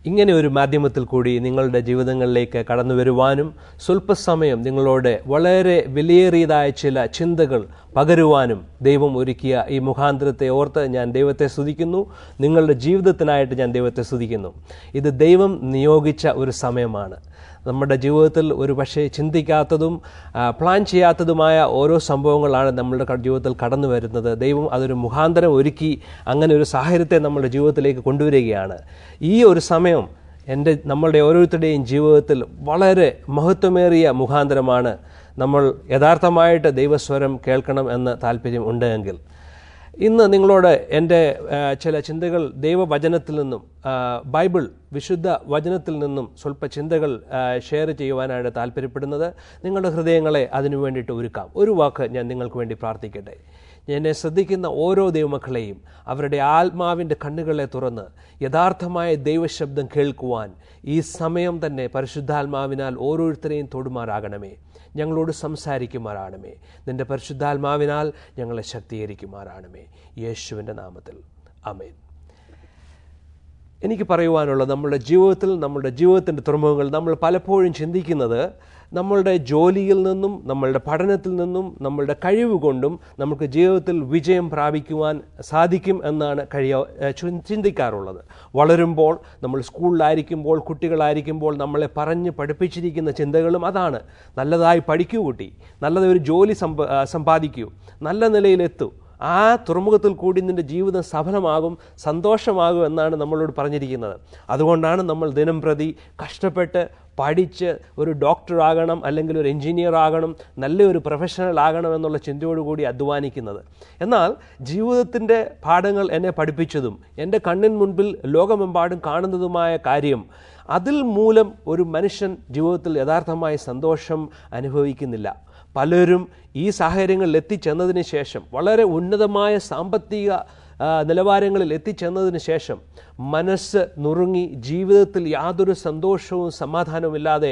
ഇങ്ങനെ ഒരു മാധ്യമത്തിൽ കൂടി നിങ്ങളുടെ ജീവിതങ്ങളിലേക്ക് കടന്നു വരുവാനും സ്വല്പസമയം നിങ്ങളോട് വളരെ വിലയേറിയതായ ചില ചിന്തകൾ പകരുവാനും ദൈവം ഒരുക്കിയ ഈ മുഖാന്തരത്തെ ഓർത്ത് ഞാൻ ദൈവത്തെ സ്തുതിക്കുന്നു നിങ്ങളുടെ ജീവിതത്തിനായിട്ട് ഞാൻ ദൈവത്തെ സ്തുതിക്കുന്നു ഇത് ദൈവം നിയോഗിച്ച ഒരു സമയമാണ് നമ്മുടെ ജീവിതത്തിൽ ഒരു പക്ഷേ ചിന്തിക്കാത്തതും ആ, പ്ലാൻ ചെയ്യാത്തതുമായ ഓരോ സംഭവങ്ങളാണ് നമ്മളുടെ ക- ജീവിതത്തിൽ കടന്നു വരുന്നത് ദൈവം അതൊരു മുഖാന്തരം ഒരുക്കി അങ്ങനെ ഒരു സാഹചര്യത്തെ നമ്മുടെ ജീവിതത്തിലേക്ക് കൊണ്ടുവരികയാണ് ഈ ഒരു സമയം എൻ്റെ നമ്മളുടെ ഓരോരുത്തരുടെയും ജീവിതത്തിൽ വളരെ മഹത്വമേറിയ മുഖാന്തരമാണ് നമ്മൾ യഥാർത്ഥമായിട്ട് ദൈവസ്വരം കേൾക്കണം എന്ന് താല്പര്യം ഉണ്ടെങ്കിൽ ഇന്ന് നിങ്ങളോട് എൻ്റെ ആ, ചില ചിന്തകൾ ദൈവവചനത്തിൽ നിന്നും ആ, ബൈബിൾ വിശുദ്ധ വചനത്തിൽ നിന്നും സ്വല്പ ചിന്തകൾ ആ, ഷെയർ ചെയ്യുവാനാണ് താല്പര്യപ്പെടുന്നത് നിങ്ങളുടെ ഹൃദയങ്ങളെ അതിനു വേണ്ടിയിട്ട് ഒരുക്കാം ഒരു വാക്ക് ഞാൻ നിങ്ങൾക്ക് വേണ്ടി പ്രാർത്ഥിക്കട്ടെ എന്നെ ശ്രദ്ധിക്കുന്ന ഓരോ ദൈവമക്കളെയും അവരുടെ ആത്മാവിൻ്റെ കണ്ണുകളെ തുറന്ന് യഥാർത്ഥമായ ദൈവശബ്ദം കേൾക്കുവാൻ ഈ സമയം തന്നെ പരിശുദ്ധാത്മാവിനാൽ ഓരോരുത്തരെയും തൊടുമാറാകണമേ ഞങ്ങളോട് സംസാരിക്കുമാറാണമേ നിന്റെ പരിശുദ്ധാത്മാവിനാൽ ഞങ്ങളെ ശക്തീകരിക്കുമാറാണമേ യേശുവിൻ്റെ നാമത്തിൽ അമേൻ എനിക്ക് പറയുവാനുള്ള നമ്മുടെ ജീവിതത്തിൽ നമ്മുടെ ജീവിതത്തിൻ്റെ തുറമുഖങ്ങൾ നമ്മൾ പലപ്പോഴും ചിന്തിക്കുന്നത് നമ്മളുടെ ജോലിയിൽ നിന്നും നമ്മളുടെ പഠനത്തിൽ നിന്നും നമ്മളുടെ കഴിവ് കൊണ്ടും നമുക്ക് ജീവിതത്തിൽ വിജയം പ്രാപിക്കുവാൻ സാധിക്കും എന്നാണ് കഴിയ ഏഹ് ചി- ചിന്തിക്കാറുള്ളത് വളരുമ്പോൾ നമ്മൾ സ്കൂളിലായിരിക്കുമ്പോൾ കുട്ടികളായിരിക്കുമ്പോൾ നമ്മളെ പറഞ്ഞ് പഠിപ്പിച്ചിരിക്കുന്ന ചിന്തകളും അതാണ് നല്ലതായി പഠിക്കൂ കുട്ടി നല്ലതൊരു ജോലി സമ്പ ആ, സമ്പാദിക്കൂ നല്ല നിലയിലെത്തൂ ആ തുറമുഖത്തിൽ കൂടി നിന്റെ ജീവിതം സഫലമാകും സന്തോഷമാകും എന്നാണ് നമ്മളോട് പറഞ്ഞിരിക്കുന്നത് അതുകൊണ്ടാണ് നമ്മൾ ദിനം പ്രതി കഷ്ടപ്പെട്ട് പഠിച്ച് ഒരു ഡോക്ടർ ആകണം അല്ലെങ്കിൽ ഒരു എഞ്ചിനീയർ ആകണം നല്ലൊരു പ്രൊഫഷണൽ ആകണം എന്നുള്ള ചിന്തയോടുകൂടി അധ്വാനിക്കുന്നത് എന്നാൽ ജീവിതത്തിൻ്റെ പാഠങ്ങൾ എന്നെ പഠിപ്പിച്ചതും എൻ്റെ കണ്ണിൻ മുൻപിൽ ലോകമെമ്പാടും കാണുന്നതുമായ കാര്യം അതിൽ മൂലം ഒരു മനുഷ്യൻ ജീവിതത്തിൽ യഥാർത്ഥമായ സന്തോഷം അനുഭവിക്കുന്നില്ല പലരും ഈ സാഹചര്യങ്ങളിൽ എത്തിച്ചെന്നതിന് ശേഷം വളരെ ഉന്നതമായ സാമ്പത്തിക ആ, നിലവാരങ്ങളിൽ എത്തിച്ചെന്നതിന് ശേഷം മനസ്സ് നുറുങ്ങി ജീവിതത്തിൽ യാതൊരു സന്തോഷവും സമാധാനവുമില്ലാതെ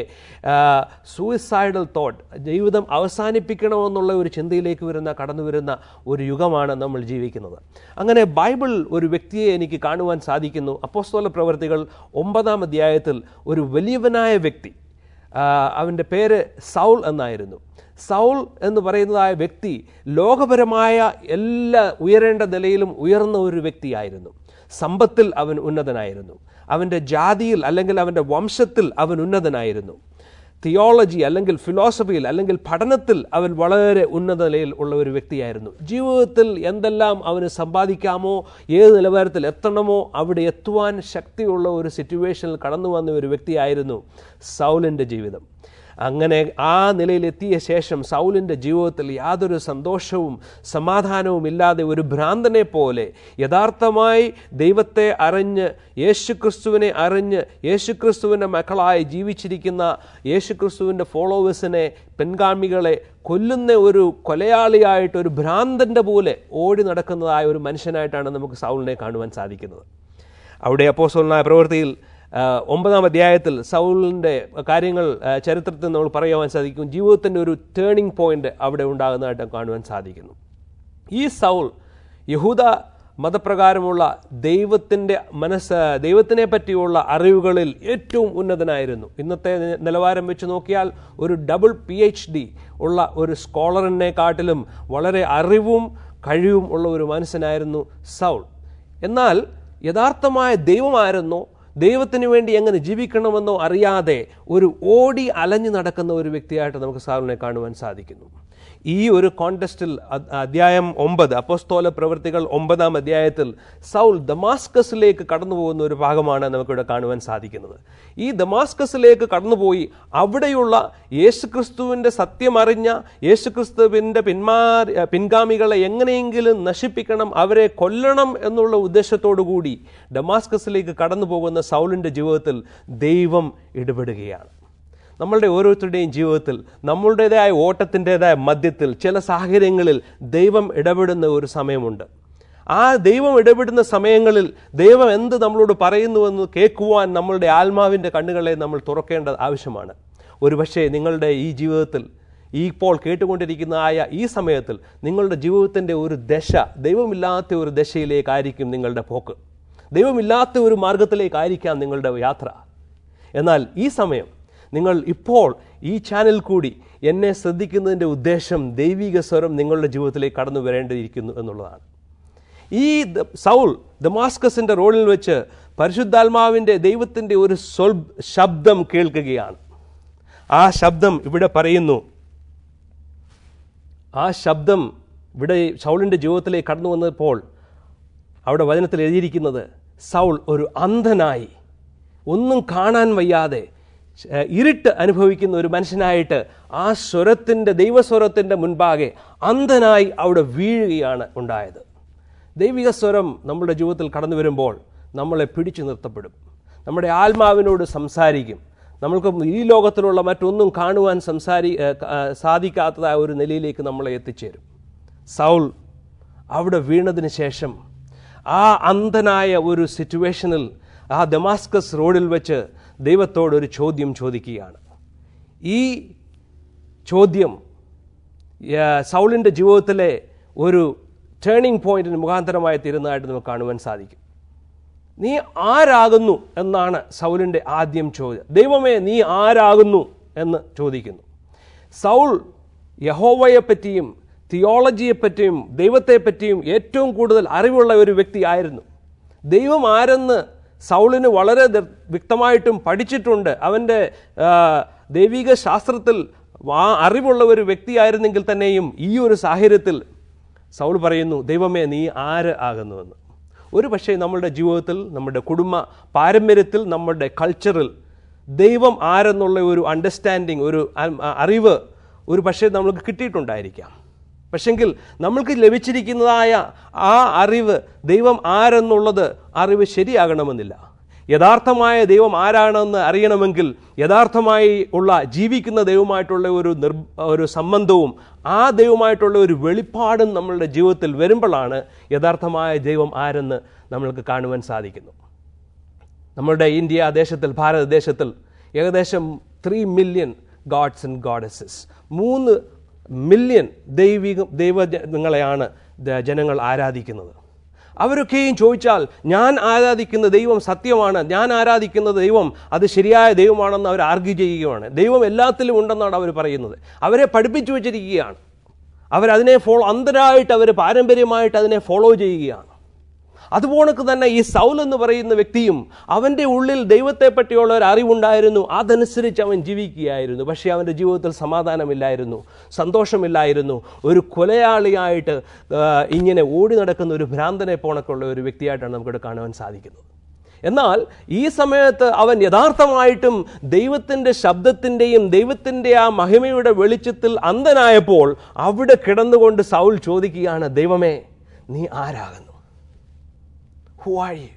സൂയിസൈഡൽ തോട്ട് ജീവിതം അവസാനിപ്പിക്കണമെന്നുള്ള ഒരു ചിന്തയിലേക്ക് വരുന്ന കടന്നു വരുന്ന ഒരു യുഗമാണ് നമ്മൾ ജീവിക്കുന്നത് അങ്ങനെ ബൈബിൾ ഒരു വ്യക്തിയെ എനിക്ക് കാണുവാൻ സാധിക്കുന്നു അപ്പോസ്തല പ്രവർത്തികൾ ഒമ്പതാം അധ്യായത്തിൽ ഒരു വലിയവനായ വ്യക്തി ആ, അവൻ്റെ പേര് സൗൾ എന്നായിരുന്നു സൗൾ എന്ന് പറയുന്നതായ വ്യക്തി ലോകപരമായ എല്ലാ ഉയരേണ്ട നിലയിലും ഉയർന്ന ഒരു വ്യക്തിയായിരുന്നു സമ്പത്തിൽ അവൻ ഉന്നതനായിരുന്നു അവൻ്റെ ജാതിയിൽ അല്ലെങ്കിൽ അവൻ്റെ വംശത്തിൽ അവൻ ഉന്നതനായിരുന്നു തിയോളജി അല്ലെങ്കിൽ ഫിലോസഫിയിൽ അല്ലെങ്കിൽ പഠനത്തിൽ അവൻ വളരെ ഉന്നത നിലയിൽ ഉള്ള ഒരു വ്യക്തിയായിരുന്നു ജീവിതത്തിൽ എന്തെല്ലാം അവന് സമ്പാദിക്കാമോ ഏത് നിലവാരത്തിൽ എത്തണമോ അവിടെ എത്തുവാൻ ശക്തിയുള്ള ഒരു സിറ്റുവേഷനിൽ കടന്നു വന്ന ഒരു വ്യക്തിയായിരുന്നു സൗലിൻ്റെ ജീവിതം അങ്ങനെ ആ നിലയിലെത്തിയ ശേഷം സൗലിൻ്റെ ജീവിതത്തിൽ യാതൊരു സന്തോഷവും സമാധാനവും ഇല്ലാതെ ഒരു ഭ്രാന്തനെ പോലെ യഥാർത്ഥമായി ദൈവത്തെ അറിഞ്ഞ് യേശുക്രിസ്തുവിനെ അറിഞ്ഞ് യേശുക്രിസ്തുവിൻ്റെ മക്കളായി ജീവിച്ചിരിക്കുന്ന യേശുക്രിസ്തുവിൻ്റെ ഫോളോവേഴ്സിനെ പിൻഗാമികളെ കൊല്ലുന്ന ഒരു കൊലയാളിയായിട്ട് ഒരു ഭ്രാന്തൻ്റെ പോലെ ഓടി നടക്കുന്നതായ ഒരു മനുഷ്യനായിട്ടാണ് നമുക്ക് സൗലിനെ കാണുവാൻ സാധിക്കുന്നത് അവിടെ അപ്പോസ്തലനായ പ്രവൃത്തിയിൽ ആ, ഒമ്പതാം അധ്യായത്തിൽ സൗലിൻ്റെ കാര്യങ്ങൾ ആ, ചരിത്രത്തിൽ നമ്മൾ പറയുവാൻ സാധിക്കും ജീവിതത്തിൻ്റെ ഒരു ടേണിംഗ് പോയിന്റ് അവിടെ ഉണ്ടാകുന്നതായിട്ട് കാണുവാൻ സാധിക്കുന്നു ഈ സൗൾ യഹൂദ മതപ്രകാരമുള്ള ദൈവത്തിൻ്റെ മനസ്സ് ദൈവത്തിനെ പറ്റിയുള്ള അറിവുകളിൽ ഏറ്റവും ഉന്നതനായിരുന്നു ഇന്നത്തെ നി- നിലവാരം വെച്ച് നോക്കിയാൽ ഒരു ഡബിൾ പി എച്ച് ഡി ഉള്ള ഒരു സ്കോളറിനെക്കാട്ടിലും വളരെ അറിവും കഴിവും ഉള്ള ഒരു മനുഷ്യനായിരുന്നു സൗൾ എന്നാൽ യഥാർത്ഥമായ ദൈവമായിരുന്നോ ദൈവത്തിന് വേണ്ടി എങ്ങനെ ജീവിക്കണമെന്നോ അറിയാതെ ഒരു ഓടി അലഞ്ഞു നടക്കുന്ന ഒരു വ്യക്തിയായിട്ട് നമുക്ക് സാറിനെ കാണുവാൻ സാധിക്കുന്നു ഈ ഒരു കോണ്ടസ്റ്റിൽ അ- അധ്യായം ഒമ്പത് അപ്പോസ്തോല പ്രവൃത്തികൾ ഒമ്പതാം അധ്യായത്തിൽ സൗൾ ദമാസ്കസിലേക്ക് കടന്നു പോകുന്ന ഒരു ഭാഗമാണ് നമുക്കിവിടെ കാണുവാൻ സാധിക്കുന്നത് ഈ ദമാസ്കസിലേക്ക് കടന്നുപോയി അവിടെയുള്ള യേശുക്രിസ്തുവിൻ്റെ സത്യമറിഞ്ഞ യേശുക്രിസ്തുവിൻ്റെ പിന്മാറി പിൻഗാമികളെ എങ്ങനെയെങ്കിലും നശിപ്പിക്കണം അവരെ കൊല്ലണം എന്നുള്ള ഉദ്ദേശത്തോടു കൂടി ഡമാസ്കസിലേക്ക് കടന്നു പോകുന്ന സൗളിൻ്റെ ജീവിതത്തിൽ ദൈവം ഇടപെടുകയാണ് നമ്മളുടെ ഓരോരുത്തരുടെയും ജീവിതത്തിൽ നമ്മളുടേതായ ഓട്ടത്തിൻ്റെതായ മധ്യത്തിൽ ചില സാഹചര്യങ്ങളിൽ ദൈവം ഇടപെടുന്ന ഒരു സമയമുണ്ട് ആ ദൈവം ഇടപെടുന്ന സമയങ്ങളിൽ ദൈവം എന്ത് നമ്മളോട് പറയുന്നുവെന്ന് കേൾക്കുവാൻ നമ്മളുടെ ആത്മാവിൻ്റെ കണ്ണുകളെ നമ്മൾ തുറക്കേണ്ടത് ആവശ്യമാണ് ഒരുപക്ഷെ നിങ്ങളുടെ ഈ ജീവിതത്തിൽ ഈ ഇപ്പോൾ കേട്ടുകൊണ്ടിരിക്കുന്ന ആയ ഈ സമയത്തിൽ നിങ്ങളുടെ ജീവിതത്തിൻ്റെ ഒരു ദശ ദൈവമില്ലാത്ത ഒരു ദശയിലേക്കായിരിക്കും നിങ്ങളുടെ പോക്ക് ദൈവമില്ലാത്ത ഒരു മാർഗത്തിലേക്കായിരിക്കാം നിങ്ങളുടെ യാത്ര എന്നാൽ ഈ സമയം നിങ്ങൾ ഇപ്പോൾ ഈ ചാനൽ കൂടി എന്നെ ശ്രദ്ധിക്കുന്നതിൻ്റെ ഉദ്ദേശം ദൈവിക സ്വരം നിങ്ങളുടെ ജീവിതത്തിലേക്ക് കടന്നു വരേണ്ടിയിരിക്കുന്നു എന്നുള്ളതാണ് ഈ ദ- സൗൾ ദമാസ്കസിന്റെ റോഡിൽ വെച്ച് പരിശുദ്ധാത്മാവിന്റെ ദൈവത്തിന്റെ ഒരു സ്വൽ ശബ്ദം കേൾക്കുകയാണ് ആ ശബ്ദം ഇവിടെ പറയുന്നു ആ ശബ്ദം ഇവിടെ സൗളിന്റെ ജീവിതത്തിലേക്ക് കടന്നു വന്നപ്പോൾ അവിടെ വചനത്തിൽ എഴുതിയിരിക്കുന്നത് സൗൾ ഒരു അന്ധനായി ഒന്നും കാണാൻ വയ്യാതെ ഏഹ്, ഇരുട്ട് അനുഭവിക്കുന്ന ഒരു മനുഷ്യനായിട്ട് ആ സ്വരത്തിൻ്റെ ദൈവസ്വരത്തിൻ്റെ മുൻപാകെ അന്ധനായി അവിടെ വീഴുകയാണ് ഉണ്ടായത് ദൈവിക സ്വരം നമ്മുടെ ജീവിതത്തിൽ കടന്നു വരുമ്പോൾ നമ്മളെ പിടിച്ചു നിർത്തപ്പെടും നമ്മുടെ ആത്മാവിനോട് സംസാരിക്കും നമ്മൾക്ക് ഈ ലോകത്തിലുള്ള മറ്റൊന്നും കാണുവാൻ സംസാരി ഏഹ്, ക- ഏഹ്, സാധിക്കാത്തതായ ഒരു നിലയിലേക്ക് നമ്മളെ എത്തിച്ചേരും സൗൾ അവിടെ വീണതിന് ശേഷം ആ അന്ധനായ ഒരു സിറ്റുവേഷനിൽ ആ ദമാസ്കസ് റോഡിൽ വെച്ച് ദൈവത്തോട് ഒരു ചോദ്യം ചോദിക്കുകയാണ് ഈ ചോദ്യം ഏഹ്, സൗളിൻ്റെ ജീവിതത്തിലെ ഒരു ടേണിംഗ് പോയിന്റിന് മുഖാന്തരമായി തീരുന്നതായിട്ട് നമുക്ക് കാണുവാൻ സാധിക്കും നീ ആരാകുന്നു എന്നാണ് സൗലിൻ്റെ ആദ്യം ചോദ്യം ദൈവമേ നീ ആരാകുന്നു എന്ന് ചോദിക്കുന്നു സൗൾ യഹോവയെപ്പറ്റിയും തിയോളജിയെപ്പറ്റിയും ദൈവത്തെപ്പറ്റിയും ഏറ്റവും കൂടുതൽ അറിവുള്ള ഒരു വ്യക്തിയായിരുന്നു ദൈവം ആരെന്ന് സൗളിന് വളരെ ദ- വ്യക്തമായിട്ടും പഠിച്ചിട്ടുണ്ട് അവൻ്റെ ആ, ദൈവിക ശാസ്ത്രത്തിൽ ആ അറിവുള്ള ഒരു വ്യക്തിയായിരുന്നെങ്കിൽ തന്നെയും ഈ ഒരു സാഹചര്യത്തിൽ സൗൾ പറയുന്നു ദൈവമേ നീ ആര് ആകുന്നുവെന്ന് ഒരു പക്ഷേ നമ്മളുടെ ജീവിതത്തിൽ നമ്മുടെ കുടുംബ പാരമ്പര്യത്തിൽ നമ്മുടെ കൾച്ചറിൽ ദൈവം ആരെന്നുള്ള ഒരു അണ്ടർസ്റ്റാൻഡിങ് ഒരു അ- അറിവ് ഒരു പക്ഷേ നമ്മൾക്ക് കിട്ടിയിട്ടുണ്ടായിരിക്കാം പക്ഷെങ്കിൽ നമ്മൾക്ക് ലഭിച്ചിരിക്കുന്നതായ ആ അറിവ് ദൈവം ആരെന്നുള്ളത് അറിവ് ശരിയാകണമെന്നില്ല യഥാർത്ഥമായ ദൈവം ആരാണെന്ന് അറിയണമെങ്കിൽ യഥാർത്ഥമായി ഉള്ള ജീവിക്കുന്ന ദൈവമായിട്ടുള്ള ഒരു നിർ ഒരു സംബന്ധവും ആ ദൈവമായിട്ടുള്ള ഒരു വെളിപ്പാടും നമ്മളുടെ ജീവിതത്തിൽ വരുമ്പോഴാണ് യഥാർത്ഥമായ ദൈവം ആരെന്ന് നമ്മൾക്ക് കാണുവാൻ സാധിക്കുന്നു നമ്മളുടെ ഇന്ത്യ ദേശത്തിൽ ഭാരതദേശത്തിൽ ഏകദേശം three million gods and goddesses മൂന്ന് മില്യൺ ദൈവിക ദൈവങ്ങളെയാണ് ദ- ജനങ്ങൾ ആരാധിക്കുന്നത് അവരൊക്കെയും ചോദിച്ചാൽ ഞാൻ ആരാധിക്കുന്ന ദൈവം സത്യമാണ് ഞാൻ ആരാധിക്കുന്ന ദൈവം അത് ശരിയായ ദൈവമാണെന്ന് അവർ ആർഗ്യൂ ചെയ്യുകയാണ് ദൈവം എല്ലാത്തിലും ഉണ്ടെന്നാണ് അവർ പറയുന്നത് അവരെ പഠിപ്പിച്ചു വച്ചിരിക്കുകയാണ് അവരതിനെ ഫോളോ അന്തരായിട്ട് അവർ പാരമ്പര്യമായിട്ട് അതിനെ ഫോളോ ചെയ്യുകയാണ് അതുപോണക്ക് തന്നെ ഈ സൗൽ എന്ന് പറയുന്ന വ്യക്തിയും അവൻ്റെ ഉള്ളിൽ ദൈവത്തെ പറ്റിയുള്ള ഒരു അറിവുണ്ടായിരുന്നു അതനുസരിച്ച് അവൻ ജീവിക്കുകയായിരുന്നു പക്ഷേ അവൻ്റെ ജീവിതത്തിൽ സമാധാനമില്ലായിരുന്നു സന്തോഷമില്ലായിരുന്നു ഒരു കൊലയാളിയായിട്ട് ആ, ഇങ്ങനെ ഓടി നടക്കുന്ന ഒരു ഭ്രാന്തനെ പോണക്കുള്ള ഒരു വ്യക്തിയായിട്ടാണ് നമുക്കിവിടെ കാണുവാൻ സാധിക്കുന്നത് എന്നാൽ ഈ സമയത്ത് അവൻ യഥാർത്ഥമായിട്ടും ദൈവത്തിൻ്റെ ശബ്ദത്തിൻ്റെയും ദൈവത്തിൻ്റെ ആ മഹിമയുടെ വെളിച്ചത്തിൽ അന്ധനായപ്പോൾ അവിടെ കിടന്നുകൊണ്ട് സൗൽ ചോദിക്കുകയാണ് ദൈവമേ നീ ആരാകുന്നു who are you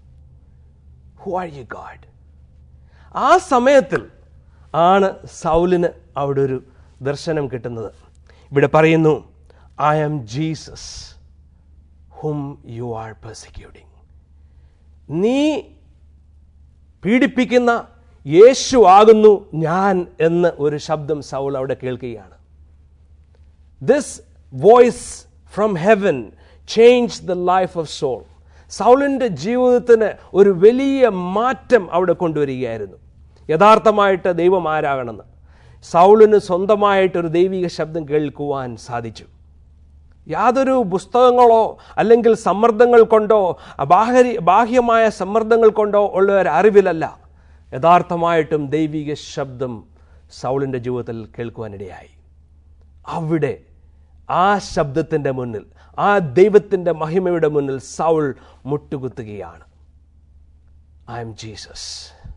who are you God ആ സമയത്തിൽ ആണ് സൗലിന് അവിടെ ഒരു ദർശനം കിട്ടുന്നത് ഇവിടെ പറയുന്നു I am Jesus whom you are persecuting നീ പീഡിപ്പിക്കുന്ന യേശു ആകുന്നു ഞാൻ എന്ന് ഒരു ശബ്ദം സൗൾ അവിടെ കേൾക്കുകയാണ് this voice from heaven change the life of Saul സൗളിൻ്റെ ജീവിതത്തിന് ഒരു വലിയ മാറ്റം അവിടെ കൊണ്ടുവരികയായിരുന്നു യഥാർത്ഥമായിട്ട് ദൈവം ആരാകണമെന്ന് സൗളിന് സ്വന്തമായിട്ടൊരു ദൈവിക ശബ്ദം കേൾക്കുവാൻ സാധിച്ചു യാതൊരു പുസ്തകങ്ങളോ അല്ലെങ്കിൽ സമ്മർദ്ദങ്ങൾ കൊണ്ടോ ബാഹരി ബാഹ്യമായ സമ്മർദ്ദങ്ങൾ കൊണ്ടോ ഉള്ള ഒരു അറിവിലല്ല യഥാർത്ഥമായിട്ടും ദൈവിക ശബ്ദം സൗളിൻ്റെ ജീവിതത്തിൽ കേൾക്കുവാനിടയായി അവിടെ ആ ശബ്ദത്തിൻ്റെ മുന്നിൽ ആ ദൈവത്തിൻ്റെ മഹിമയുടെ മുന്നിൽ സൗൾ മുട്ടുകുത്തുകയാണ് ഐ എം ജീസസ്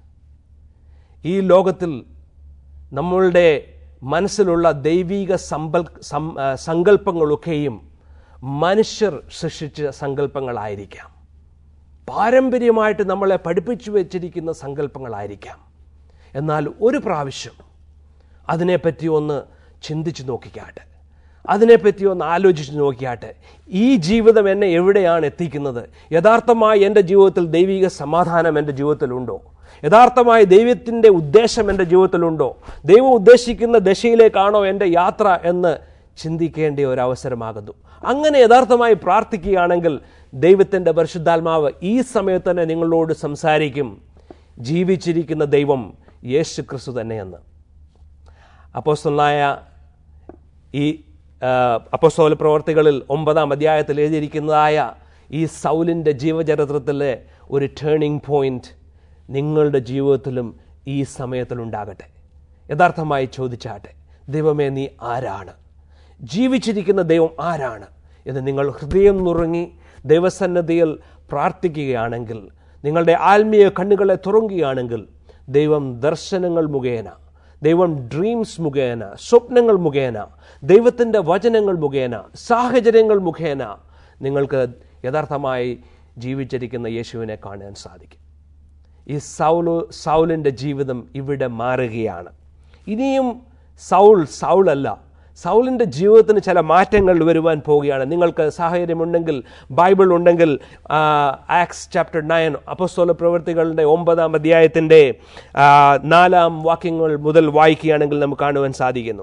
ഈ ലോകത്തിൽ നമ്മളുടെ മനസ്സിലുള്ള ദൈവിക സമ്പൽ സം- ആ, സങ്കല്പങ്ങളൊക്കെയും മനുഷ്യർ സൃഷ്ടിച്ച സങ്കല്പങ്ങളായിരിക്കാം പാരമ്പര്യമായിട്ട് നമ്മളെ പഠിപ്പിച്ചു വെച്ചിരിക്കുന്ന സങ്കല്പങ്ങളായിരിക്കാം എന്നാൽ ഒരു പ്രാവശ്യം അതിനെപ്പറ്റി ഒന്ന് ചിന്തിച്ചു നോക്കിക്കാട്ടെ അതിനെപ്പറ്റി ഒന്ന് ആലോചിച്ച് നോക്കിയാട്ടെ ഈ ജീവിതം എന്നെ എവിടെയാണ് എത്തിക്കുന്നത് യഥാർത്ഥമായി എൻ്റെ ജീവിതത്തിൽ ദൈവിക സമാധാനം എൻ്റെ ജീവിതത്തിലുണ്ടോ യഥാർത്ഥമായി ദൈവത്തിൻ്റെ ഉദ്ദേശം എൻ്റെ ജീവിതത്തിലുണ്ടോ ദൈവം ഉദ്ദേശിക്കുന്ന ദശയിലേക്കാണോ എൻ്റെ യാത്ര എന്ന് ചിന്തിക്കേണ്ട ഒരു അവസരമാകുന്നു അങ്ങനെ യഥാർത്ഥമായി പ്രാർത്ഥിക്കുകയാണെങ്കിൽ ദൈവത്തിൻ്റെ പരിശുദ്ധാത്മാവ് ഈ സമയത്ത് തന്നെ നിങ്ങളോട് സംസാരിക്കും ജീവിച്ചിരിക്കുന്ന ദൈവം യേശു ക്രിസ്തു തന്നെയെന്ന് അപ്പോസ്തലനായ ഈ ആ, അപ്പോസ്തല പ്രവർത്തികളിൽ ഒമ്പതാം അധ്യായത്തിൽ എഴുതിയിരിക്കുന്നതായ ഈ സൗലിൻ്റെ ജീവചരിത്രത്തിലെ ഒരു ടേണിംഗ് പോയിന്റ് നിങ്ങളുടെ ജീവിതത്തിലും ഈ സമയത്തിലുണ്ടാകട്ടെ യഥാർത്ഥമായി ചോദിച്ചാട്ടെ ദൈവമേ നീ ആരാണ് ജീവിച്ചിരിക്കുന്ന ദൈവം ആരാണ് എന്ന് നിങ്ങൾ ഹൃദയം നുറുങ്ങി ദൈവസന്നദ്ധിയിൽ പ്രാർത്ഥിക്കുകയാണെങ്കിൽ നിങ്ങളുടെ ആത്മീയ കണ്ണുകളെ തുറങ്ങുകയാണെങ്കിൽ ദൈവം ദർശനങ്ങൾ മുഖേന ദൈവം ഡ്രീംസ് മുഖേന സ്വപ്നങ്ങൾ മുഖേന ദൈവത്തിൻ്റെ വചനങ്ങൾ മുഖേന സാഹചര്യങ്ങൾ മുഖേന നിങ്ങൾക്ക് യഥാർത്ഥമായി ജീവിച്ചിരിക്കുന്ന യേശുവിനെ കാണാൻ സാധിക്കും ഈ സൗല് സൗലിൻ്റെ ജീവിതം ഇവിടെ മാറുകയാണ് ഇനിയും സൗൾ സൗളല്ല സൗലിൻ്റെ ജീവിതത്തിന് ചില മാറ്റങ്ങൾ വരുവാൻ പോവുകയാണ് നിങ്ങൾക്ക് സാഹചര്യമുണ്ടെങ്കിൽ ബൈബിൾ ഉണ്ടെങ്കിൽ ആക്സ് ചാപ്റ്റർ നയൻ അപ്പസ്തോല പ്രവൃത്തികളുടെ ഒമ്പതാം അധ്യായത്തിൻ്റെ ആ, നാലാം വാക്യങ്ങൾ മുതൽ വായിക്കുകയാണെങ്കിൽ നമുക്ക് കാണുവാൻ സാധിക്കുന്നു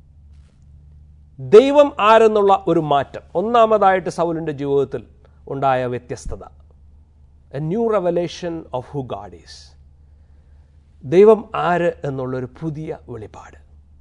ദൈവം ആരെന്നുള്ള ഒരു മാറ്റം ഒന്നാമതായിട്ട് സൗലിൻ്റെ ജീവിതത്തിൽ ഉണ്ടായ വ്യത്യസ്തത a new revelation of who God is ദൈവം ആര് എന്നുള്ളൊരു പുതിയ വെളിപ്പാട്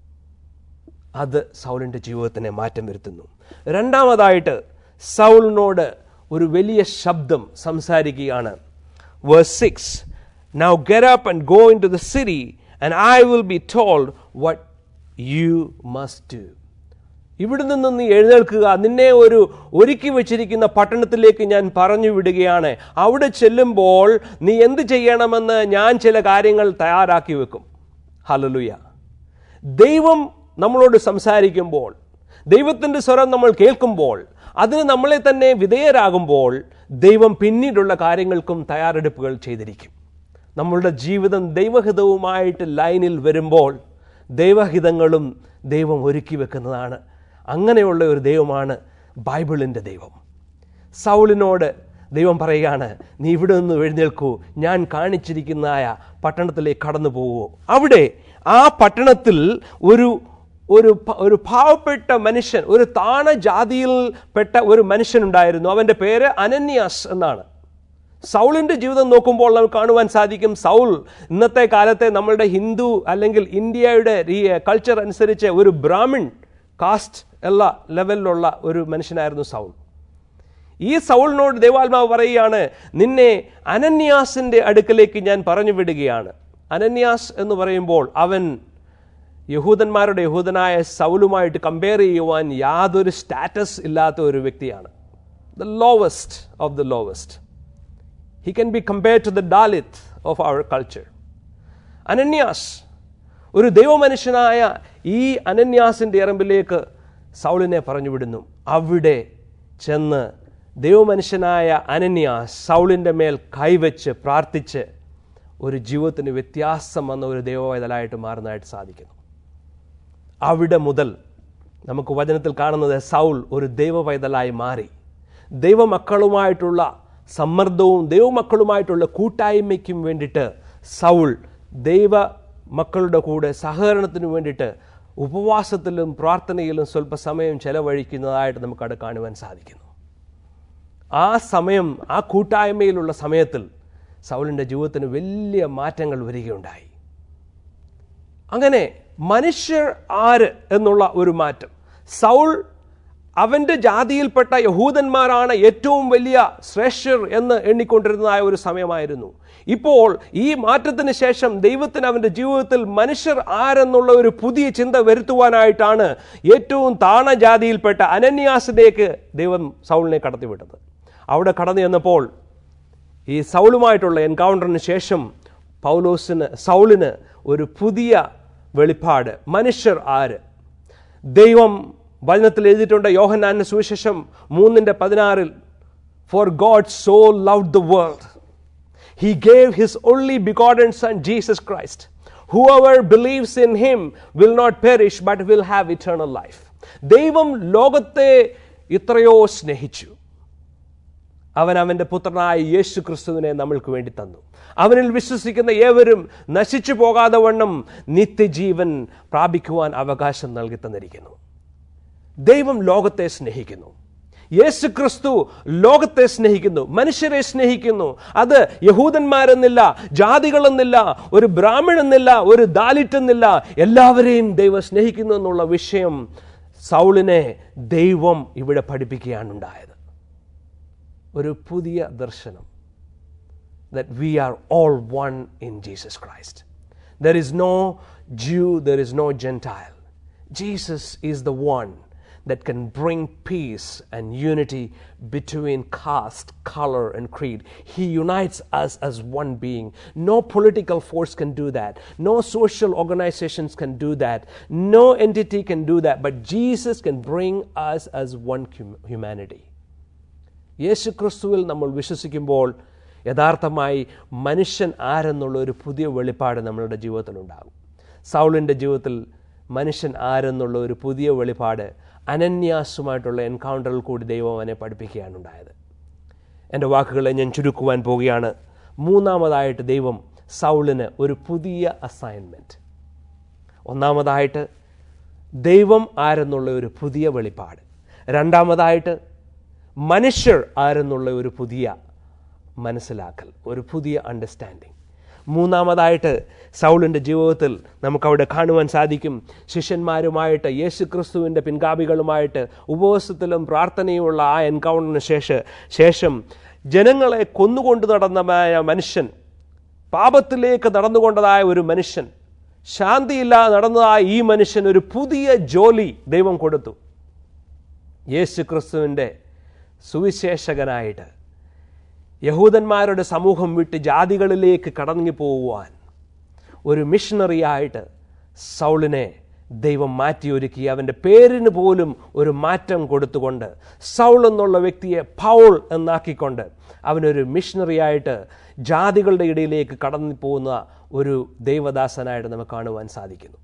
അത് സൗലിൻ്റെ ജീവിതത്തിനെ മാറ്റം വരുത്തുന്നു രണ്ടാമതായിട്ട് സൗലിനോട് ഒരു വലിയ ശബ്ദം സംസാരിക്കുകയാണ് verse six now get up and go into the city and I will be told what you must do ഇവിടെ നിന്ന് നീ എഴുന്നേൽക്കുക നിന്നെ ഒരു ഒരുക്കി വെച്ചിരിക്കുന്ന പട്ടണത്തിലേക്ക് ഞാൻ പറഞ്ഞു വിടുകയാണ് അവിടെ ചെല്ലുമ്പോൾ നീ എന്ത് ചെയ്യണമെന്ന് ഞാൻ ചില കാര്യങ്ങൾ തയ്യാറാക്കി വെക്കും ഹലലുയ ദൈവം നമ്മളോട് സംസാരിക്കുമ്പോൾ ദൈവത്തിൻ്റെ സ്വരം നമ്മൾ കേൾക്കുമ്പോൾ അതിന് നമ്മളെ തന്നെ വിധേയരാകുമ്പോൾ ദൈവം പിന്നീടുള്ള കാര്യങ്ങൾക്കും തയ്യാറെടുപ്പുകൾ ചെയ്തിരിക്കും നമ്മളുടെ ജീവിതം ദൈവഹിതവുമായിട്ട് ലൈനിൽ വരുമ്പോൾ ദൈവഹിതങ്ങളും ദൈവം ഒരുക്കി വെക്കുന്നതാണ് അങ്ങനെയുള്ള ഒരു ദൈവമാണ് ബൈബിളിൻ്റെ ദൈവം സൗളിനോട് ദൈവം പറയുകയാണ് നീ ഇവിടെ നിന്ന് എഴുന്നേൽക്കൂ ഞാൻ കാണിച്ചിരിക്കുന്നതായ പട്ടണത്തിലേക്ക് കടന്നു പോവൂ അവിടെ ആ പട്ടണത്തിൽ ഒരു ഒരു പ- ഒരു പാവപ്പെട്ട മനുഷ്യൻ ഒരു താണ ജാതിയിൽപ്പെട്ട ഒരു മനുഷ്യനുണ്ടായിരുന്നു അവൻ്റെ പേര് അനന്യാസ് എന്നാണ് സൗളിൻ്റെ ജീവിതം നോക്കുമ്പോൾ നമുക്ക് കാണുവാൻ സാധിക്കും സൗൾ ഇന്നത്തെ കാലത്തെ നമ്മളുടെ ഹിന്ദു അല്ലെങ്കിൽ ഇന്ത്യയുടെ കൾച്ചർ അനുസരിച്ച് ഒരു ബ്രാഹ്മിൺ കാസ്റ്റ് എല്ലാ ലെവലിലുള്ള ഒരു മനുഷ്യനായിരുന്നു സൗൾ ഈ സൗളിനോട് ദൈവാത്മാവ് പറയുകയാണ് നിന്നെ അനന്യാസിൻ്റെ അടുക്കലേക്ക് ഞാൻ പറഞ്ഞു വിടുകയാണ് അനന്യാസ് എന്ന് പറയുമ്പോൾ അവൻ യഹൂദന്മാരുടെ യഹൂദനായ സൗലുമായിട്ട് കമ്പയർ ചെയ്യുവാൻ യാതൊരു സ്റ്റാറ്റസ് ഇല്ലാത്ത ഒരു വ്യക്തിയാണ് the lowest of the lowest he can be compared to the Dalit of our culture Ananias ഒരു ദൈവമനുഷ്യനായ ഈ അനന്യാസിൻ്റെ ഇറമ്പിലേക്ക് സൗളിനെ പറഞ്ഞു വിടുന്നു അവിടെ ചെന്ന് ദൈവമനുഷ്യനായ അനന്യാസ് സൗളിൻ്റെ മേൽ കൈവച്ച് പ്രാർത്ഥിച്ച് ഒരു ജീവിതത്തിന് വ്യത്യാസം വന്ന ഒരു ദൈവവേദലായിട്ട് മാറുന്നതായിട്ട് സാധിക്കുന്നു അവിടെ മുതൽ നമുക്ക് വചനത്തിൽ കാണുന്നത് സൗൾ ഒരു ദൈവവൈതലായി മാറി ദൈവമക്കളുമായിട്ടുള്ള സമ്മർദ്ദവും ദൈവമക്കളുമായിട്ടുള്ള കൂട്ടായ്മയ്ക്കും വേണ്ടിയിട്ട് സൗൾ ദൈവ മക്കളുടെ കൂടെ സഹകരണത്തിന് വേണ്ടിയിട്ട് ഉപവാസത്തിലും പ്രാർത്ഥനയിലും സ്വല്പസമയം ചെലവഴിക്കുന്നതായിട്ട് നമുക്കവിടെ കാണുവാൻ സാധിക്കുന്നു ആ സമയം ആ കൂട്ടായ്മയിലുള്ള സമയത്തിൽ സൗളിൻ്റെ ജീവിതത്തിന് വലിയ മാറ്റങ്ങൾ വരികയുണ്ടായി അങ്ങനെ മനുഷ്യർ ആര് എന്നുള്ള ഒരു മാറ്റം സൗൾ അവൻ്റെ ജാതിയിൽപ്പെട്ട യഹൂദന്മാരാണ് ഏറ്റവും വലിയ ശ്രേഷ്ഠർ എന്ന് എണ്ണിക്കൊണ്ടിരുന്നതായ ഒരു സമയമായിരുന്നു ഇപ്പോൾ ഈ മാറ്റത്തിന് ശേഷം ദൈവത്തിന് അവൻ്റെ ജീവിതത്തിൽ മനുഷ്യർ ആരെന്നുള്ള ഒരു പുതിയ ചിന്ത വരുത്തുവാനായിട്ടാണ് ഏറ്റവും താണ ജാതിയിൽപ്പെട്ട അനന്യാസിലേക്ക് ദൈവം സൗളിനെ കടത്തിവിട്ടത് അവിടെ കടന്നു ചെന്നപ്പോൾ ഈ സൗളുമായിട്ടുള്ള എൻകൗണ്ടറിന് ശേഷം പൗലോസിന് സൗളിന് ഒരു പുതിയ വെളിപ്പാട് മനുഷ്യർ ആര് ദൈവം വചനത്തിൽ എഴുതിയിട്ടുണ്ട് യോഹന്നാന്റെ സുവിശേഷം മൂന്നിൻ്റെ പതിനാറിൽ for God so love the world he gave his only begotten son Jesus Christ whoever believes in him will not perish but will have eternal life ദൈവം ലോകത്തെ ഇത്രയോ സ്നേഹിച്ചു അവൻ അവൻ്റെ പുത്രനായ യേശു ക്രിസ്തുവിനെ നമ്മൾക്ക് വേണ്ടി തന്നു അവനിൽ വിശ്വസിക്കുന്ന ഏവരും നശിച്ചു പോകാതെ വണ്ണം നിത്യജീവൻ പ്രാപിക്കുവാൻ അവകാശം നൽകി തന്നിരിക്കുന്നു ദൈവം ലോകത്തെ സ്നേഹിക്കുന്നു യേശു ക്രിസ്തു ലോകത്തെ സ്നേഹിക്കുന്നു മനുഷ്യരെ സ്നേഹിക്കുന്നു അത് യഹൂദന്മാരെന്നില്ല ജാതികളെന്നില്ല ഒരു ബ്രാഹ്മണെന്നില്ല ഒരു ദാലിറ്റെന്നില്ല എല്ലാവരെയും ദൈവം സ്നേഹിക്കുന്നു എന്നുള്ള വിഷയം സൗളിനെ ദൈവം ഇവിടെ പഠിപ്പിക്കുകയാണ് ഉണ്ടായത് ഒരു പുതിയ ദർശനം that we are all one in Jesus Christ. There is no Jew, there is no Gentile. Jesus is the one that can bring peace and unity between caste, color, and creed. He unites us as one being. No political force can do that. No social organizations can do that. No entity can do that. But Jesus can bring us as one hum- humanity. യേശു ക്രിസ്തുവിൽ നമ്മൾ വിശ്വസിക്കുമ്പോൾ യഥാർത്ഥമായി മനുഷ്യൻ ആരെന്നുള്ള ഒരു പുതിയ വെളിപ്പാട് നമ്മളുടെ ജീവിതത്തിലുണ്ടാകും സൗളിൻ്റെ ജീവിതത്തിൽ മനുഷ്യൻ ആരെന്നുള്ള ഒരു പുതിയ വെളിപ്പാട് അനന്യാസുമായിട്ടുള്ള എൻകൗണ്ടറിൽ കൂടി ദൈവം അവനെ പഠിപ്പിക്കുകയാണ് ഉണ്ടായത് എൻ്റെ വാക്കുകളെ ഞാൻ ചുരുക്കുവാൻ പോവുകയാണ് മൂന്നാമതായിട്ട് ദൈവം സൗളിന് ഒരു പുതിയ അസൈൻമെൻറ്റ് ഒന്നാമതായിട്ട് ദൈവം ആരെന്നുള്ള ഒരു പുതിയ വെളിപ്പാട് രണ്ടാമതായിട്ട് മനുഷ്യർ ആരെന്നുള്ള ഒരു പുതിയ മനസ്സിലാക്കൽ ഒരു പുതിയ അണ്ടർസ്റ്റാൻഡിങ് മൂന്നാമതായിട്ട് സൗളിൻ്റെ ജീവിതത്തിൽ നമുക്കവിടെ കാണുവാൻ സാധിക്കും ശിഷ്യന്മാരുമായിട്ട് യേശു ക്രിസ്തുവിൻ്റെ പിൻഗാമികളുമായിട്ട് ഉപവാസത്തിലും പ്രാർത്ഥനയുമുള്ള ആ എൻകൗണ്ടറിന് ശേഷം ശേഷം ജനങ്ങളെ കൊന്നുകൊണ്ട് നടന്ന മനുഷ്യൻ പാപത്തിലേക്ക് നടന്നുകൊണ്ടതായ ഒരു മനുഷ്യൻ ശാന്തിയില്ലാതെ നടന്നതായ ഈ മനുഷ്യൻ ഒരു പുതിയ ജോലി ദൈവം കൊടുത്തു യേശു ക്രിസ്തുവിൻ്റെ സുവിശേഷകനായിട്ട് യഹൂദന്മാരുടെ സമൂഹം വിട്ട് ജാതികളിലേക്ക് കടങ്ങി പോകുവാൻ ഒരു മിഷണറിയായിട്ട് സൗളിനെ ദൈവം മാറ്റിയൊരുക്കി അവൻ്റെ പേരിന് പോലും ഒരു മാറ്റം കൊടുത്തുകൊണ്ട് സൗൾ എന്നുള്ള വ്യക്തിയെ പൗൾ എന്നാക്കിക്കൊണ്ട് അവനൊരു മിഷണറിയായിട്ട് ജാതികളുടെ ഇടയിലേക്ക് കടന്നു പോകുന്ന ഒരു ദൈവദാസനായിട്ട് നമുക്ക് കാണുവാൻ സാധിക്കുന്നു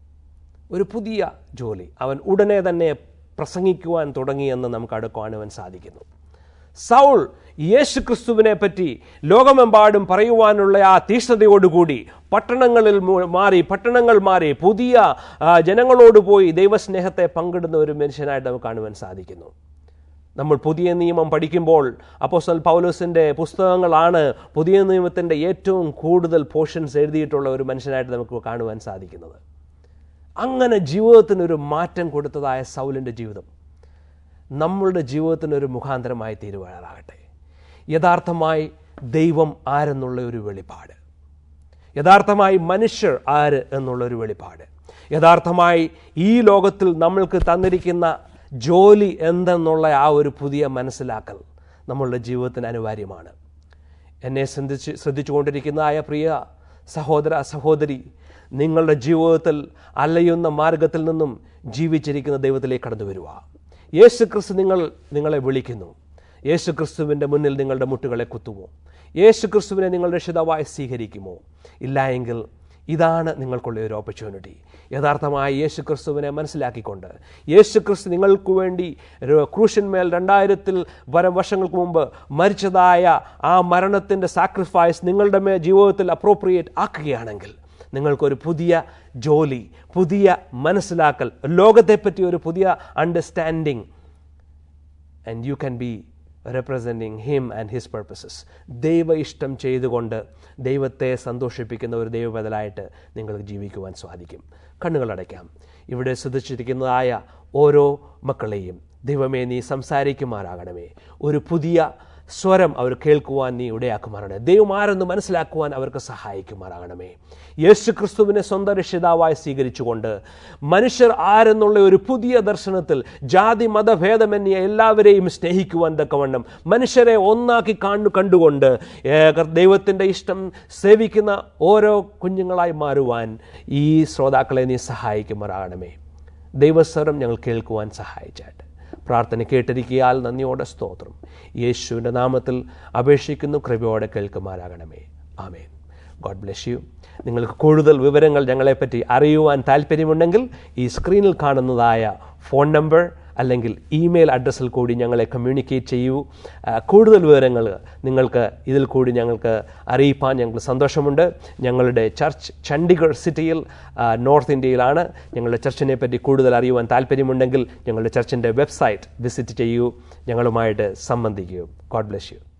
ഒരു പുതിയ ജോലി അവൻ ഉടനെ തന്നെ പ്രസംഗിക്കുവാൻ തുടങ്ങിയെന്ന് നമുക്ക് അവിടെ കാണുവാൻ സാധിക്കുന്നു സൗൾ യേശു ക്രിസ്തുവിനെ പറ്റി ലോകമെമ്പാടും പറയുവാനുള്ള ആ തീഷ്ണതയോടുകൂടി പട്ടണങ്ങളിൽ മു- മാറി പട്ടണങ്ങൾ മാറി പുതിയ ആ, ജനങ്ങളോട് പോയി ദൈവസ്നേഹത്തെ പങ്കിടുന്ന ഒരു മനുഷ്യനായിട്ട് നമുക്ക് കാണുവാൻ സാധിക്കുന്നു നമ്മൾ പുതിയ നിയമം പഠിക്കുമ്പോൾ അപ്പോസ്റ്റൽ പൗലോസിൻ്റെ പുസ്തകങ്ങളാണ് പുതിയ നിയമത്തിൻ്റെ ഏറ്റവും കൂടുതൽ പോർഷൻസ് എഴുതിയിട്ടുള്ള ഒരു മനുഷ്യനായിട്ട് നമുക്ക് കാണുവാൻ സാധിക്കുന്നത് അങ്ങനെ ജീവിതത്തിനൊരു മാറ്റം കൊടുത്തതായ സൗലിൻ്റെ ജീവിതം നമ്മളുടെ ജീവിതത്തിനൊരു മുഖാന്തരമായി തീരുവാനാകട്ടെ യഥാർത്ഥമായി ദൈവം ആരെന്നുള്ള ഒരു വെളിപ്പാട് യഥാർത്ഥമായി മനുഷ്യർ ആര് എന്നുള്ള ഒരു വെളിപ്പാട് യഥാർത്ഥമായി ഈ ലോകത്തിൽ നമ്മൾക്ക് തന്നിരിക്കുന്ന ജോലി എന്തെന്നുള്ള ആ ഒരു പുതിയ മനസ്സിലാക്കൽ നമ്മളുടെ ജീവിതത്തിന് അനിവാര്യമാണ് എന്നെ ശ്രദ്ധിച്ച് ശ്രദ്ധിച്ചുകൊണ്ടിരിക്കുന്നതായ പ്രിയ സഹോദര സഹോദരി നിങ്ങളുടെ ജീവിതത്തിൽ അലയുന്ന മാർഗത്തിൽ നിന്നും ജീവിച്ചിരിക്കുന്ന ദൈവത്തിലേക്ക് കടന്നു വരിക യേശു ക്രിസ്തു നിങ്ങൾ നിങ്ങളെ വിളിക്കുന്നു യേശു ക്രിസ്തുവിൻ്റെ മുന്നിൽ നിങ്ങളുടെ മുട്ടുകളെ കുത്തുമോ യേശു ക്രിസ്തുവിനെ നിങ്ങൾ രക്ഷിതാവായി സ്വീകരിക്കുമോ ഇല്ല എങ്കിൽ ഇതാണ് നിങ്ങൾക്കുള്ള ഒരു ഓപ്പർച്യൂണിറ്റി യഥാർത്ഥമായി യേശു ക്രിസ്തുവിനെ മനസ്സിലാക്കിക്കൊണ്ട് യേശു ക്രിസ്തു നിങ്ങൾക്ക് വേണ്ടി ഒരു ക്രൂശന്മേൽ രണ്ടായിരത്തിൽ വരം വർഷങ്ങൾക്ക് മുമ്പ് മരിച്ചതായ ആ മരണത്തിൻ്റെ സാക്രിഫൈസ് നിങ്ങളുടെ മേ ജീവിതത്തിൽ അപ്രോപ്രിയേറ്റ് ആക്കുകയാണെങ്കിൽ നിങ്ങൾക്കൊരു പുതിയ ജോലി പുതിയ മനസ്സിലാക്കൽ ലോകത്തെപ്പറ്റി ഒരു പുതിയ understanding and you can be representing him and his purposes ദൈവ ഇഷ്ടം ചെയ്തുകൊണ്ട് ദൈവത്തെ സന്തോഷിപ്പിക്കുന്ന ഒരു ദൈവബദലായിട്ട് നിങ്ങൾക്ക് ജീവിക്കുവാൻ സാധിക്കും കണ്ണുകളടയ്ക്കാം ഇവിടെ ശ്രദ്ധിച്ചിരിക്കുന്നതായ ഓരോ മക്കളെയും ദൈവമേ നീ സംസാരിക്കുമാറാകണമേ ഒരു പുതിയ സ്വരം അവർ കേൾക്കുവാൻ നീ ഇടയാക്കുമാറാണ് ദൈവം ആരെന്ന് മനസ്സിലാക്കുവാൻ അവർക്ക് സഹായിക്കുമാറാകണമേ യേശു ക്രിസ്തുവിനെ സ്വന്തം രക്ഷിതാവായി സ്വീകരിച്ചുകൊണ്ട് മനുഷ്യർ ആരെന്നുള്ള ഒരു പുതിയ ദർശനത്തിൽ ജാതി മതഭേദമന്യേ എല്ലാവരെയും സ്നേഹിക്കുവാൻ തക്കവണ്ണം മനുഷ്യരെ ഒന്നാക്കി കാണു കണ്ടുകൊണ്ട് ഏക- ദൈവത്തിൻ്റെ ഇഷ്ടം സേവിക്കുന്ന ഓരോ കുഞ്ഞുങ്ങളായി മാറുവാൻ ഈ ശ്രോതാക്കളെ നീ സഹായിക്കുമാറാകണമേ ദൈവസ്വരം ഞങ്ങൾ കേൾക്കുവാൻ സഹായിച്ചാട്ട് പ്രാർത്ഥന കേട്ടിരിക്കിയാൽ നന്ദിയോടെ സ്തോത്രം യേശുവിൻ്റെ നാമത്തിൽ അപേക്ഷിക്കുന്നു കൃപയോടെ കേൾക്കുമാറാകണമേ ആമേൻ ഗോഡ് ബ്ലെസ് യു നിങ്ങൾക്ക് കൂടുതൽ വിവരങ്ങൾ ഞങ്ങളെപ്പറ്റി അറിയുവാൻ താല്പര്യമുണ്ടെങ്കിൽ ഈ സ്ക്രീനിൽ കാണുന്നതായ ഫോൺ നമ്പർ അല്ലെങ്കിൽ ഇമെയിൽ അഡ്രസ്സിൽ കൂടി ഞങ്ങളെ കമ്മ്യൂണിക്കേറ്റ് ചെയ്യൂ ആ, കൂടുതൽ വിവരങ്ങൾ നിങ്ങൾക്ക് ഇതിൽ കൂടി ഞങ്ങൾക്ക് അറിയിപ്പാൻ ഞങ്ങൾക്ക് സന്തോഷമുണ്ട് ഞങ്ങളുടെ ചർച്ച് ചണ്ഡീഗഡ് സിറ്റിയിൽ ആ, നോർത്ത് ഇന്ത്യയിലാണ് ഞങ്ങളുടെ ചർച്ചിനെ പറ്റി കൂടുതൽ അറിയുവാൻ താല്പര്യമുണ്ടെങ്കിൽ ഞങ്ങളുടെ ചർച്ചിൻ്റെ വെബ്സൈറ്റ് വിസിറ്റ് ചെയ്യൂ ഞങ്ങളുമായിട്ട് സംബന്ധിക്കൂ ഗോഡ് ബ്ലെസ് യു